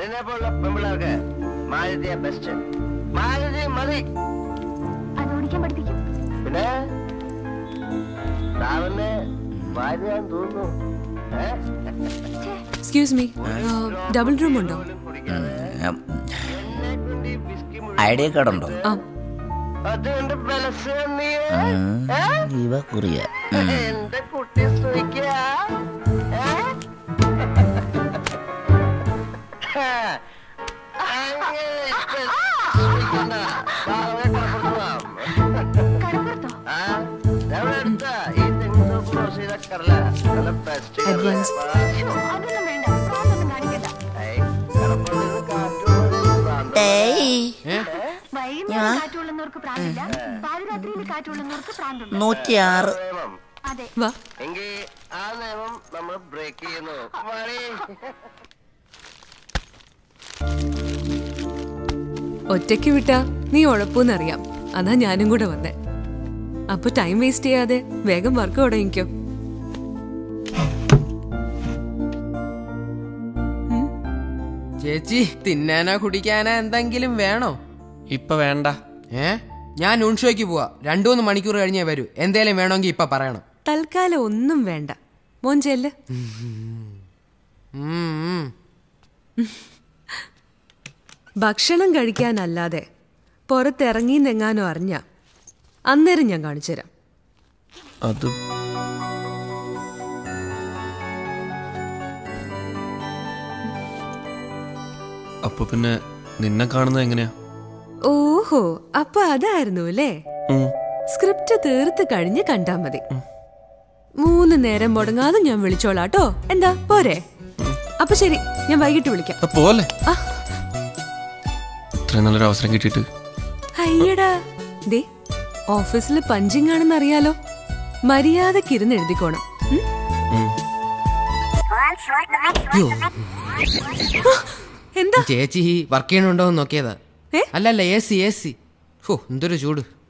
നിന്നെ പോലുള്ള പെമ്പിള്ളേർക്ക് മാരുതിയ ബെസ്റ്റ് മാരുതി മതി അത് ഓടിക്കാൻ പഠിപ്പിക്കും പിന്നെ സാറിന് ഭാര്യയാന്ന് തോന്നുന്നു ഏ? എക്സ്ക്യൂസ് മീ ഡബിൾ റൂം ഉണ്ടോ എന്നെ കൊണ്ട് ഈ whisky മുഴുവൻ ഐഡിയ കാർഡുണ്ടോ ആ അതുകൊണ്ട് ബലസ് നീ ഇവ കുറിയ എന്റെ കുട്ടി സുഖിക്ക കടപ്പുറത്തോ അഡ്വാൻസ് ശ്ശോ, അതൊന്നും വേണ്ട പ്രാന്തൊന്നും കാണിക്കണ്ട വൈകുന്നേരം കാറ്റുകൊള്ളുന്നവർക്ക് പ്രാന്തില്ല പാതിരാത്രിയിൽ കാറ്റുകൊള്ളുന്നവർക്ക് പ്രാന്തുണ്ട് നൂറ്റിയാറ് അതെ വാ എങ്കിൽ ആ നിയമം നമ്മൾ ബ്രേക്ക് ചെയ്യുന്നു മണി ഒറ്റയ്ക്ക് വിട്ടാ നീ ഉഴപ്പൂന്നറിയാം അതാ ഞാനും കൂടെ വന്നേ അപ്പൊ ടൈം വേസ്റ്റ് ചെയ്യാതെ വേഗം വർക്ക് തുടങ്ങിക്കോ ചേച്ചി തിന്നാനോ കുടിക്കാനോ എന്തെങ്കിലും വേണോ ഇപ്പൊ വേണ്ട ഏ ഞാൻ ഉൺഷോയ്ക്ക് പോവാ രണ്ടു മൂന്ന് മണിക്കൂർ കഴിഞ്ഞേ വരൂ എന്തേലും വേണമെങ്കിൽ ഇപ്പൊ പറയണം തൽക്കാലം ഒന്നും വേണ്ട മോൻ ചെല്ല് ഉം, ഉം. ഭക്ഷണം കഴിക്കാനല്ലാതെ പുറത്തിറങ്ങിന്നെങ്ങാനോ അറിഞ്ഞ അന്നേരം ഞാൻ കാണിച്ചുതരാം അത് അപ്പൊ പിന്നെ നിന്നെ കാണുന്നത് എങ്ങനെയാ ഓഹോ അപ്പൊ അതായിരുന്നു അല്ലേ ഉം. സ്ക്രിപ്റ്റ് തീർത്ത് കഴിഞ്ഞ് കണ്ടാ മതി മൂന്ന് നേരം മുടങ്ങാതെ ഞാൻ വിളിച്ചോളാട്ടോ എന്താ പോരെ അപ്പൊ ശരി ഞാൻ വൈകിട്ട് വിളിക്കാം ആ, പോലെ ആ. ഇത്രയും നല്ലൊരു അവസരം കിട്ടിയിട്ട് അയ്യടാ ദേ ഓഫീസിൽ പഞ്ചിങ് ആണെന്ന് അറിയാലോ മര്യാദക്ക് ഇരുന്ന് എഴുതിക്കോണം ഉം? യ്യോ, ആ, എന്താ ചേച്ചി വർക്ക് ചെയ്യണുണ്ടോ എന്ന് നോക്കിയതാ ഏ? അല്ലല്ല എ സി എ സി ഓ എന്തൊരു ചൂട്